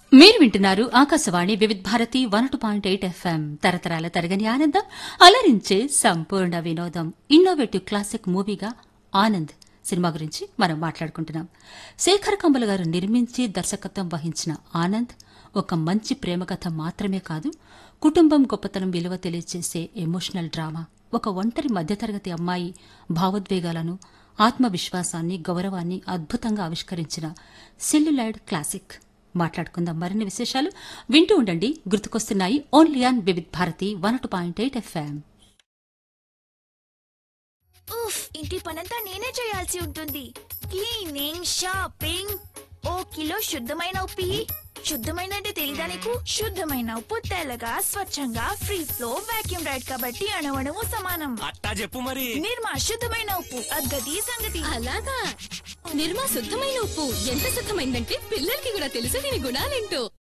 మీరు వింటున్నారు Akashvani Vividh Bharati one two point eight FM తరతరాల తరగని ఆనందం అలరించే సంపూర్ణ వినోదం ఇన్నోవేటివ్ క్లాసిక్ మూవీగా ఆనంద్ సినిమా గురించి మనం మాట్లాడుకుంటున్నాం శేఖర్ కంబల గారు నిర్మించి దర్శకత్వం వహించిన ఆనంద్ ఒక మంచి ప్రేమ కథ మాత్రమే కాదు కుటుంబం గొప్పతనం విలువ తెలియజేసే ఎమోషనల్ డ్రామా ఒక ఒంటరి మధ్యతరగతి అమ్మాయి భావోద్వేగాలను ఆత్మవిశ్వాసాన్ని గౌరవాన్ని అద్భుతంగా ఆవిష్కరించిన సెల్యులాయిడ్ క్లాసిక్ మాట్లాడుకుందాం మరిన్ని విశేషాలు వింటూ ఉండండి గుర్తుకొస్తున్నాయి only on Vividh Bharati one two point eight FM ఉఫ్ ఇంటి పనంతా నేనే చేయాల్సి ఉంటుంది క్లీనింగ్ షాపింగ్ ఓ కిలో శుద్ధమైన ఉప్పు ఇయ్యి. శుద్ధమైన అంటే తెలీదా నీకు శుద్ధమైన ఉప్పు తెల్లగా స్వచ్ఛంగా ఫ్రీ ఫ్లో వాక్యూమ్ రైడ్ కాబట్టి అణువణువు సమానం అట్టా చెప్పు మరి నిర్మా శుద్ధమైన ఉప్పు అద్గతి సంగతి అలాగా నిర్మా శుద్ధమైన ఉప్పు ఎంత శుద్ధమైందంటే పిల్లలకి కూడా తెలుసు దీని గుణాలేంటో